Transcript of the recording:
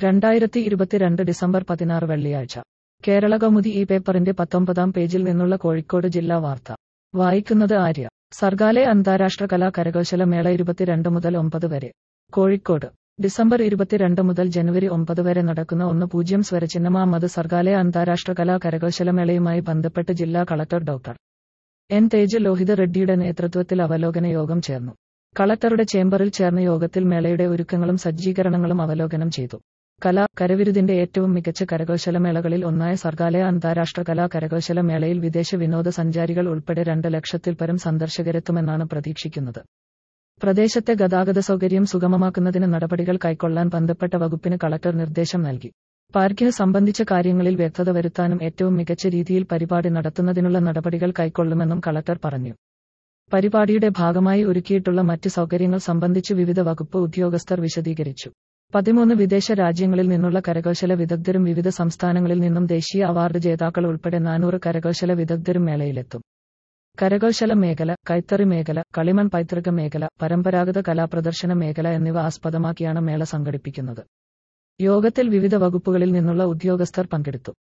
രണ്ടായിരത്തി ഇരുപത്തിരണ്ട് ഡിസംബർ പതിനാറ് വെള്ളിയാഴ്ച കേരള കൗമുദി ഈ പേപ്പറിന്റെ പത്തൊമ്പതാം പേജിൽ നിന്നുള്ള കോഴിക്കോട് ജില്ലാ വാർത്ത വായിക്കുന്നത് ആര്യ സർഗാലെ അന്താരാഷ്ട്ര കലാ കരകൗശല മേള ഇരുപത്തിരണ്ട് മുതൽ ഒമ്പത് വരെ കോഴിക്കോട് ഡിസംബർ ഇരുപത്തിരണ്ട് മുതൽ ജനുവരി ഒമ്പത് വരെ നടക്കുന്ന ഒന്ന് പൂജ്യം സ്വരചിഹ്നമാമത് സർഗാലെ അന്താരാഷ്ട്ര കലാ കരകൗശല മേളയുമായി ബന്ധപ്പെട്ട് ജില്ലാ collector doctor N Tej Lohith റെഡ്ഡിയുടെ നേതൃത്വത്തിൽ അവലോകന യോഗം ചേർന്നു കളക്ടറുടെ ചേംബറിൽ ചേർന്ന യോഗത്തിൽ മേളയുടെ ഒരുക്കങ്ങളും സജ്ജീകരണങ്ങളും അവലോകനം ചെയ്തു കലാ കരവിരുതിന്റെ ഏറ്റവും മികച്ച കരകൗശല മേളകളിൽ ഒന്നായ സർഗാലയ അന്താരാഷ്ട്ര കലാ കരകൗശല മേളയിൽ വിദേശ വിനോദസഞ്ചാരികൾ ഉൾപ്പെടെ രണ്ട് ലക്ഷത്തിൽ പരം സന്ദർശകരെത്തുമെന്നാണ് പ്രതീക്ഷിക്കുന്നത് പ്രദേശത്തെ ഗതാഗത സൗകര്യം സുഗമമാക്കുന്നതിന് നടപടികൾ കൈക്കൊള്ളാൻ ബന്ധപ്പെട്ട വകുപ്പിന് കളക്ടർ നിർദ്ദേശം നൽകി പാർക്കിന് സംബന്ധിച്ച കാര്യങ്ങളിൽ വ്യക്തത വരുത്താനും ഏറ്റവും മികച്ച രീതിയിൽ പരിപാടി നടത്തുന്നതിനുള്ള നടപടികൾ കൈക്കൊള്ളുമെന്നും കളക്ടർ പറഞ്ഞു പരിപാടിയുടെ ഭാഗമായി ഒരുക്കിയിട്ടുള്ള മറ്റ് സൗകര്യങ്ങൾ സംബന്ധിച്ച് വിവിധ വകുപ്പ് ഉദ്യോഗസ്ഥർ വിശദീകരിച്ചു പതിമൂന്ന് വിദേശ രാജ്യങ്ങളിൽ നിന്നുള്ള കരകൗശല വിദഗ്ധരും വിവിധ സംസ്ഥാനങ്ങളിൽ നിന്നും ദേശീയ അവാർഡ് ജേതാക്കൾ ഉൾപ്പെടെ നാനൂറ് കരകൗശല വിദഗ്ധരും മേളയിലെത്തും കരകൗശല മേഖല കൈത്തറി മേഖല കളിമൺ പൈതൃക മേഖല പരമ്പരാഗത കലാപ്രദർശന മേഖല എന്നിവ ആസ്പദമാക്കിയാണ് മേള സംഘടിപ്പിക്കുന്നത് യോഗത്തിൽ വിവിധ വകുപ്പുകളിൽ നിന്നുള്ള ഉദ്യോഗസ്ഥർ പങ്കെടുത്തു